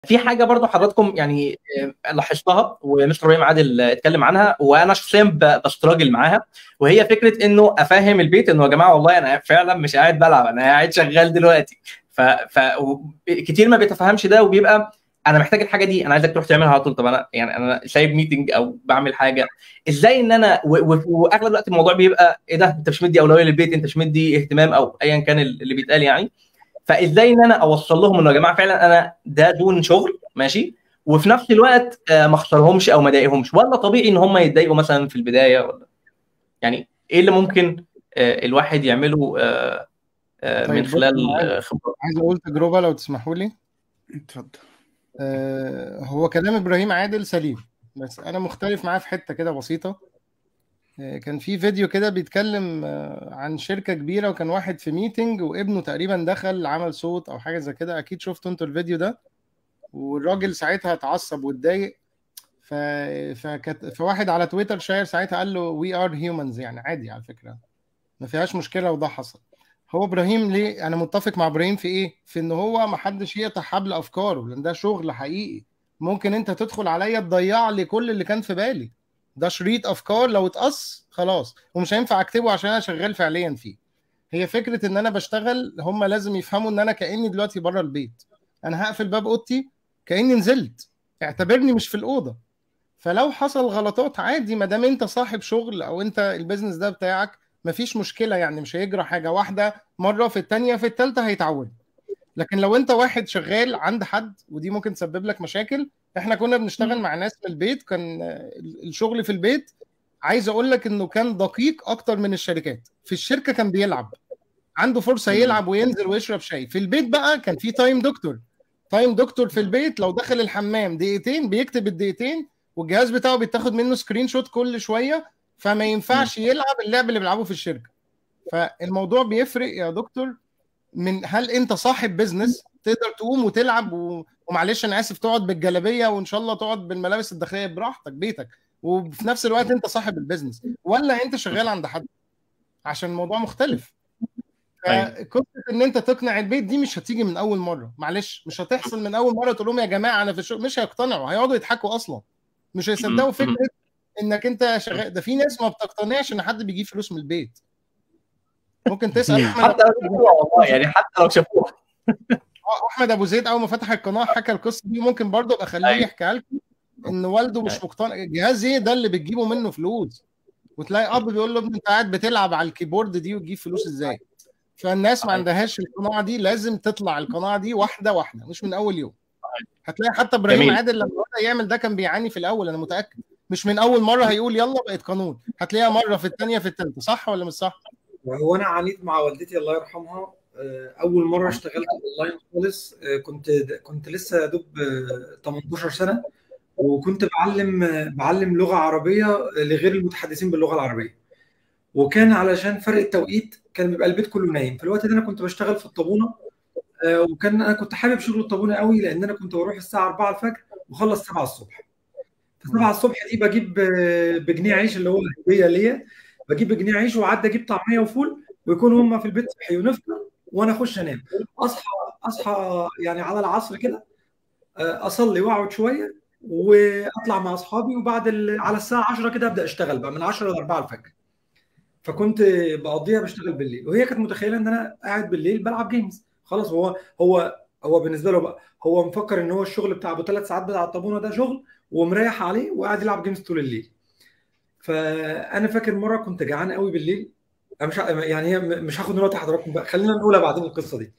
في حاجه برضو حضراتكم يعني آه، لاحظتها ومستر ابراهيم عادل اتكلم عنها وانا شخصيا ب- بستراجل معاها وهي فكره انه افهم البيت انه يا جماعه والله انا فعلا مش قاعد بلعب انا قاعد شغال دلوقتي ف, ف... و- كتير ما بيتفهمش ده وبيبقى انا محتاج الحاجه دي انا عايزك تروح تعملها على طول طب انا يعني انا سايب ميتنج او بعمل حاجه ازاي ان انا و- و- واغلب الوقت الموضوع بيبقى ايه ده انت مش مدي اولويه للبيت انت مش مدي اهتمام او ايا كان اللي بيتقال يعني فازاي ان انا اوصل لهم انه يا جماعه فعلا انا ده دون شغل ماشي وفي نفس الوقت آه، ما اخسرهمش او ما اضايقهمش ولا طبيعي ان هم يتضايقوا مثلا في البدايه ولا يعني ايه اللي ممكن آه، الواحد يعمله آه، آه، طيب من بص، خلال أنا عايز- آه، خبرات عايز اقول تجربه لو تسمحوا لي اتفضل آه، هو كلام ابراهيم عادل سليم بس انا مختلف معاه في حته كده بسيطه آه، كان في فيديو كده بيتكلم آه، عن شركه كبيره وكان واحد في ميتنج وابنه تقريبا دخل عمل صوت او حاجه زي كده اكيد شفتوا انتوا الفيديو ده والراجل ساعتها اتعصب واتضايق ف... فكت... فواحد على تويتر شاير ساعتها قال له وي ار هيومنز يعني عادي على فكره ما فيهاش مشكله وده حصل هو ابراهيم ليه انا متفق مع ابراهيم في ايه في ان هو ما حدش يقطع حبل افكاره لان ده شغل حقيقي ممكن انت تدخل عليا تضيع لي كل اللي كان في بالي ده شريط افكار لو اتقص خلاص ومش هينفع اكتبه عشان انا شغال فعليا فيه هي فكره ان انا بشتغل هم لازم يفهموا ان انا كاني دلوقتي بره البيت انا هقفل باب اوضتي كاني نزلت اعتبرني مش في الاوضه فلو حصل غلطات عادي ما دام انت صاحب شغل او انت البيزنس ده بتاعك مفيش مشكله يعني مش هيجرى حاجه واحده مره في الثانيه في الثالثه هيتعود لكن لو انت واحد شغال عند حد ودي ممكن تسبب لك مشاكل احنا كنا بنشتغل مع ناس من البيت كان آه، الشغل في البيت عايز اقول لك انه كان دقيق اكتر من الشركات في الشركه كان بيلعب عنده فرصه يلعب وينزل ويشرب شاي في البيت بقى كان في تايم دكتور تايم دكتور في البيت لو دخل الحمام دقيقتين بيكتب الدقيقتين والجهاز بتاعه بيتاخد منه سكرين شوت كل شويه فما ينفعش يلعب اللعب اللي بيلعبه في الشركه فالموضوع بيفرق يا دكتور من هل انت صاحب بيزنس تقدر تقوم وتلعب و... ومعلش انا اسف تقعد بالجلابيه وان شاء الله تقعد بالملابس الداخليه براحتك بيتك وفي نفس الوقت انت صاحب البيزنس ولا انت شغال عند حد عشان الموضوع مختلف أيوة. فكنت ان انت تقنع البيت دي مش هتيجي من اول مره معلش مش هتحصل من اول مره تقول لهم يا جماعه انا في الشغل مش هيقتنعوا هيقعدوا يضحكوا اصلا مش هيصدقوا م- فكره انك انت شغال ده في ناس ما بتقتنعش ان حد بيجيب فلوس من البيت ممكن تسال احمد حتى لو شافوها والله يعني حتى لو شافوها آه، احمد ابو زيد اول ما فتح القناه حكى القصه دي ممكن برضه ابقى اخليه أيوة. يحكيها لكم ان والده مش أيوة. مقتنع جهاز ايه ده اللي بتجيبه منه فلوس وتلاقي اب بيقول له ابني انت قاعد بتلعب على الكيبورد دي وتجيب فلوس ازاي فالناس ما صحيح. عندهاش القناعه دي لازم تطلع القناعه دي واحده واحده مش من اول يوم هتلاقي حتى ابراهيم جميل. عادل لما بدا يعمل ده كان بيعاني في الاول انا متاكد مش من اول مره هيقول يلا بقت قانون هتلاقيها مره في الثانيه في الثالثه صح ولا مش صح؟ هو انا عانيت مع والدتي الله يرحمها آه، اول مره اشتغلت اونلاين خالص آه، كنت كنت لسه يا دوب آه، 18 سنه وكنت بعلم آه، بعلم لغه عربيه لغير المتحدثين باللغه العربيه وكان علشان فرق التوقيت كان بيبقى البيت كله نايم في الوقت ده انا كنت بشتغل في الطابونه آه، وكان انا كنت حابب شغل الطابونه قوي لان انا كنت بروح الساعه 4 الفجر واخلص 7 الصبح ف 7 الصبح دي بجيب آه، بجنيه عيش اللي هو هديه ليا بجيب بجنيه عيش وعدى اجيب طعميه وفول ويكونوا هم في البيت صحي ونفطر وانا اخش انام اصحى اصحى يعني على العصر كده آه، اصلي واقعد شويه واطلع مع اصحابي وبعد ال... على الساعه 10 كده ابدا اشتغل بقى من 10 ل 4 الفجر فكنت بقضيها بشتغل بالليل وهي كانت متخيله ان انا قاعد بالليل بلعب جيمز خلاص هو هو هو بالنسبه له بقى هو مفكر ان هو الشغل بتاع ابو ثلاث ساعات بتاع الطابونه ده شغل ومريح عليه وقاعد يلعب جيمز طول الليل فانا فاكر مره كنت جعان قوي بالليل أنا مش ه- يعني هي م- مش هاخد من وقت حضراتكم بقى خلينا نقولها بعدين القصه دي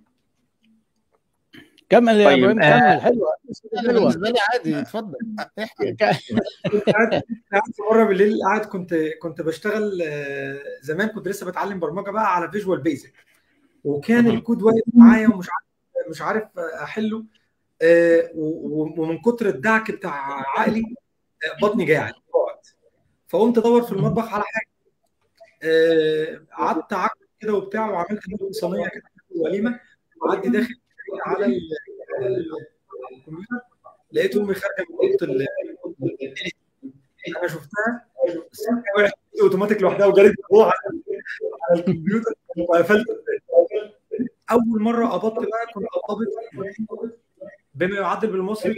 كمل يا طيب، ابراهيم آه، كمل حلوه أنا حلوه بالنسبه لي عادي اتفضل احكي كنت قاعد قاعد في مره بالليل قاعد كنت كنت بشتغل آه، زمان كنت لسه بتعلم برمجه بقى على فيجوال بيزك وكان مهم. الكود واقف معايا ومش عارف مش عارف احله آه، و- و- ومن كتر الدعك بتاع عقلي آه، بطني جاعت رعت. فقمت ادور في المطبخ على حاجه آه، قعدت عك كده وبتاع وعملت نفسي صينيه كده وليمه وقعدت داخل على ال- ال- الكمبيوتر لقيت امي خارجه من اوضه ال- انا شفتها السمكه وقعت اوتوماتيك لوحدها وجريت جوه على الكمبيوتر وقفلت اول مره قبضت بقى كنت قبضت ب 100 بما يعادل بالمصري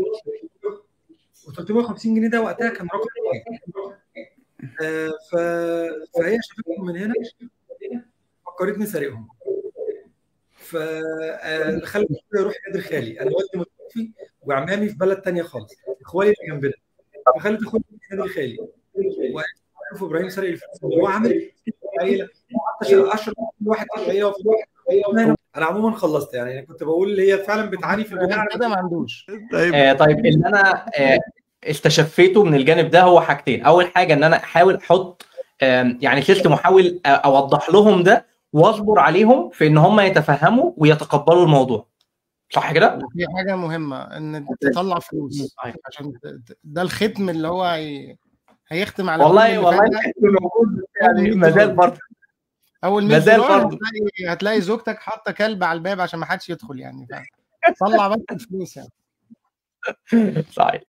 350 جنيه ده وقتها كان رقم كويس آه، ف... فهي شافتهم من هنا فكرتني سارقهم ف آه، خلت يروح نادر خالي انا والدي متوفي وعمامي في بلد تانية خالص اخوالي اللي جنبنا فخلت اخويا في نادر خالي وشوف ابراهيم سرق الفلوس هو عامل عيله اشرف واحد في العيله وفي واحد انا عموما خلصت يعني أنا كنت بقول اللي هي فعلا بتعاني في البدايه كده ما عندوش طيب آه طيب اللي انا آه استشفيته من الجانب ده هو حاجتين اول حاجه ان انا احاول احط آم، يعني سيستم واحاول آه، اوضح لهم ده واصبر عليهم في ان هم يتفهموا ويتقبلوا الموضوع صح كده؟ وفي حاجه مهمه ان تطلع فلوس عشان ت- ت- ده الختم اللي هو هي... هيختم على كل والله اللي والله فات ده. الحته موجود يعني ما زال برضه اول ما 100 زال دولار برضه. هتلاقي هتلاقي زوجتك حاطه كلب على الباب عشان ما حدش يدخل يعني ف- طلع بس الفلوس يعني صحيح